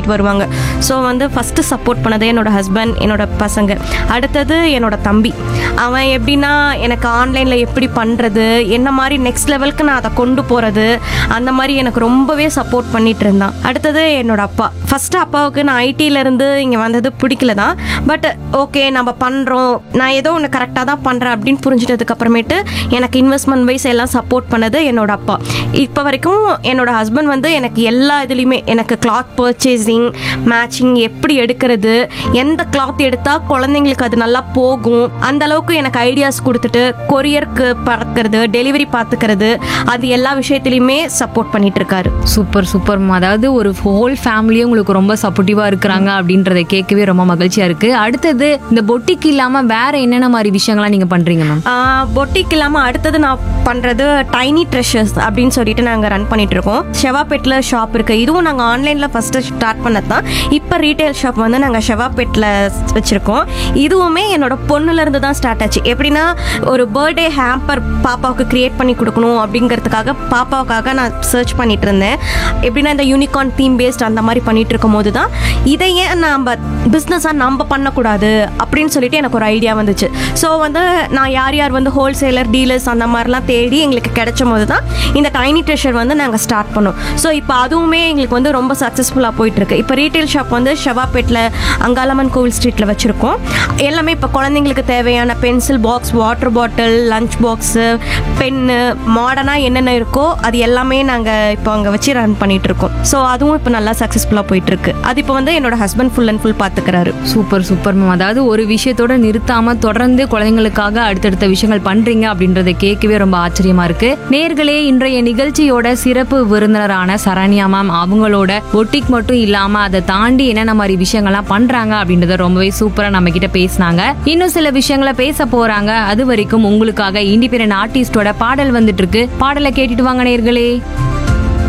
பண்ணிட்டு வருவாங்க ஸோ வந்து ஃபஸ்ட்டு சப்போர்ட் பண்ணது என்னோட ஹஸ்பண்ட் என்னோட பசங்க அடுத்தது என்னோட தம்பி அவன் எப்படின்னா எனக்கு ஆன்லைனில் எப்படி பண்ணுறது என்ன மாதிரி நெக்ஸ்ட் லெவலுக்கு நான் அதை கொண்டு போகிறது அந்த மாதிரி எனக்கு ரொம்பவே சப்போர்ட் பண்ணிட்டு இருந்தான் அடுத்தது என்னோட அப்பா ஃபஸ்ட்டு அப்பாவுக்கு நான் ஐடியிலேருந்து இங்கே வந்தது பிடிக்கல தான் பட் ஓகே நம்ம பண்ணுறோம் நான் ஏதோ ஒன்று கரெக்டாக தான் பண்ணுறேன் அப்படின்னு புரிஞ்சிட்டதுக்கு அப்புறமேட்டு எனக்கு இன்வெஸ்ட்மெண்ட் வைஸ் எல்லாம் சப்போர்ட் பண்ணது என்னோட அப்பா இப்போ வரைக்கும் என்னோட ஹஸ்பண்ட் வந்து எனக்கு எல்லா இதுலேயுமே எனக்கு கிளாத் பர்ச்சேசிங் மேட்சிங் எப்படி எடுக்கிறது எந்த கிளாத் எடுத்தால் குழந்தைங்களுக்கு அது நல்லா போகும் அந்த அளவுக்கு எனக்கு ஐடியாஸ் கொடுத்துட்டு கொரியருக்கு பறக்கிறது டெலிவரி பார்த்துக்கிறது அது எல்லா விஷயத்துலையுமே சப்போர்ட் பண்ணிட்டு இருக்காரு சூப்பர் சூப்பர் அதாவது ஒரு ஹோல் ஃபேமிலியே உங்களுக்கு ரொம்ப சப்போர்ட்டிவா இருக்கிறாங்க அப்படின்றத கேட்கவே ரொம்ப மகிழ்ச்சியா இருக்கு அடுத்தது இந்த பொட்டிக் இல்லாம வேற என்னென்ன மாதிரி விஷயங்கள்லாம் நீங்க பண்றீங்க மேம் பொட்டிக் இல்லாமல் அடுத்தது நான் பண்ணுறது டைனி ட்ரெஷர்ஸ் அப்படின்னு சொல்லிட்டு நாங்கள் ரன் பண்ணிட்டு இருக்கோம் ஷெவாபேட்டில் ஷாப் இருக்குது இதுவும் நாங்கள் ஆன்லைனில் ஃபஸ்ட்டு ஸ்டார்ட் பண்ணது தான் இப்போ ரீட்டைல் ஷாப் வந்து நாங்கள் ஷெவாபேட்டில் வச்சுருக்கோம் இதுவுமே என்னோட பொண்ணுலேருந்து தான் ஸ்டார்ட் ஆச்சு எப்படின்னா ஒரு பர்த்டே ஹேம்பர் பாப்பாவுக்கு கிரியேட் பண்ணி கொடுக்கணும் அப்படிங்கிறதுக்காக பாப்பாவுக்காக நான் சர்ச் பண்ணிட்டு இருந்தேன் எப்படின்னா இந்த யூனிகார்ன் தீம் பேஸ்ட் அந்த மாதிரி பண்ணிட்டு இருக்கும் போது தான் இதை ஏன் நம்ம பிஸ்னஸாக நம்ம பண்ணக்கூடாது அப்படின்னு சொல்லிட்டு எனக்கு ஒரு ஐடியா வந்துச்சு ஸோ வந்து நான் யார் யார் வந்து ஹோல்சேலர் டீலர்ஸ் அந்த மாதிரிலாம் தேடி எங்களுக்கு கிடைச்ச போது தான் இந்த டைனி ட்ரெஷர் வந்து நாங்கள் ஸ்டார்ட் பண்ணோம் ஸோ இப்போ அதுவுமே எங்களுக்கு வந்து ரொம்ப சக்ஸஸ்ஃபுல்லாக போயிட்டுருக்கு இப்போ ரீட்டைல் ஷாப் வந்து ஷெவாப்பேட்டில் அங்காளம்மன் கோவில் ஸ்ட்ரீட்டில் வச்சுருக்கோம் எல்லாமே இப்போ குழந்தைங்களுக்கு தேவையான pencil box water bottle lunch box pen மாடர்னாக என்னென்ன இருக்கோ அது எல்லாமே நாங்கள் இப்போ அங்கே வச்சு ரன் பண்ணிட்டு இருக்கோம் ஸோ அதுவும் இப்போ நல்லா சக்ஸஸ்ஃபுல்லாக போயிட்டுருக்கு அது இப்போ வந்து என்னோட ஹஸ்பண்ட் ஃபுல் அண்ட் ஃபுல் பார்த்துக்கிறாரு சூப்பர் சூப்பர் மேம் அதாவது ஒரு விஷயத்தோட நிறுத்தாம தொடர்ந்து குழந்தைங்களுக்காக அடுத்தடுத்த விஷயங்கள் பண்றீங்க அப்படின்றத கேட்கவே ரொம்ப ஆச்சரியமா இருக்கு நேர்களே இன்றைய நிகழ்ச்சியோட சிறப்பு விருந்தினரான சரண்யா மேம் அவங்களோட ஒட்டிக் மட்டும் இல்லாம அதை தாண்டி என்னென்ன மாதிரி விஷயங்கள்லாம் பண்றாங்க அப்படின்றத ரொம்பவே சூப்பரா நம்ம கிட்ட பேசினாங்க இன்னும் சில விஷயங்களை பேச போறாங்க அது வரைக்கும் உங்களுக்காக இண்டிபெண்டன்ட் ஆர்டிஸ்டோட பாடல் வந்துட்டு இருக்கு பாடலை கேட்டுட்டு வாங்க நேர்களே